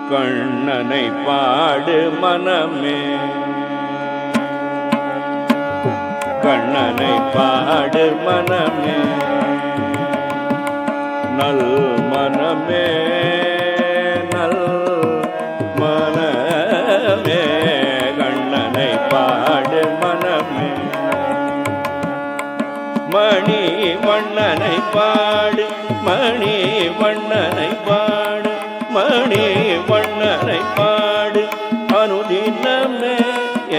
கண்ணனை பாடு மனமே கண்ணனை பாடு மனமே நல் மனமே நல் மனமே கண்ணனை பாடு மனமே மணி வண்ணனை பாடு மணி வண்ணனை பாடு மணி வண்ணனை பாடு அனுதினமே ஏ,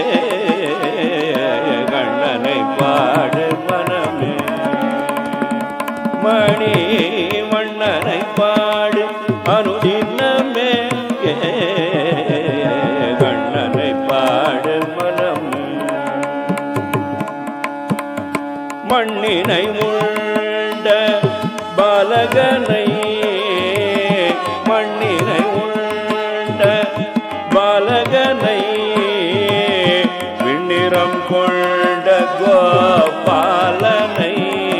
கண்ணனை பாடு மனமே மணி வண்ணனை பாடு அனுதினமே ஏ, கண்ணனை பாடு மனமே மண்ணினை உண்ட பாலகனை மண்ணினை உண்ட பாலகனை விண்ணிறம் கொண்ட கோபாலனை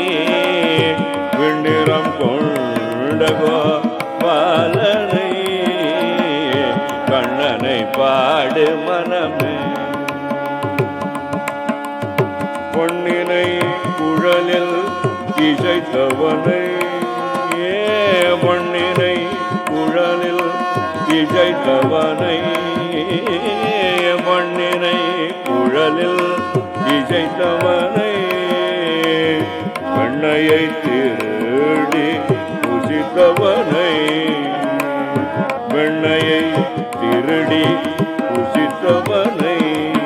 விண்ணிறம் கொண்ட கோபாலனை கண்ணனை பாடு மனமே பொன்னினை குழலில் இசைத்தவனை ஏ பொன்னினை குழலில் இசைத்தவனை பொன்னினை குழலில் இசைத்தவனை கண்ணையை திருடி புசித்தவனை வெண்ணையை திருடி புசித்தவனை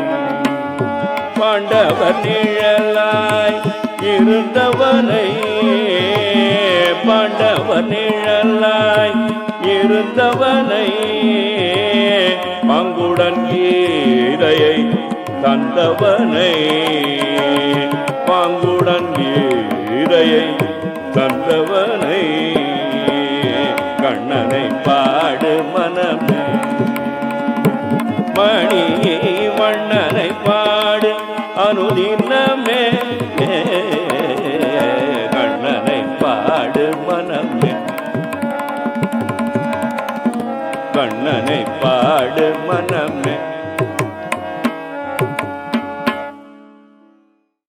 பாண்டவர் நிழலாய் இருந்தவனை பாண்டவர் நிழலாய் இருந்தவனை பங்குடன் கீதையை தந்தவனை பாங்குடன் கீதையை தந்தவனை கண்ணனை பாடு மனமே மணி மன்னனை பாடு அனுதினமே கண்ணனை பாடு மனமே கண்ணனை பாடு மனமே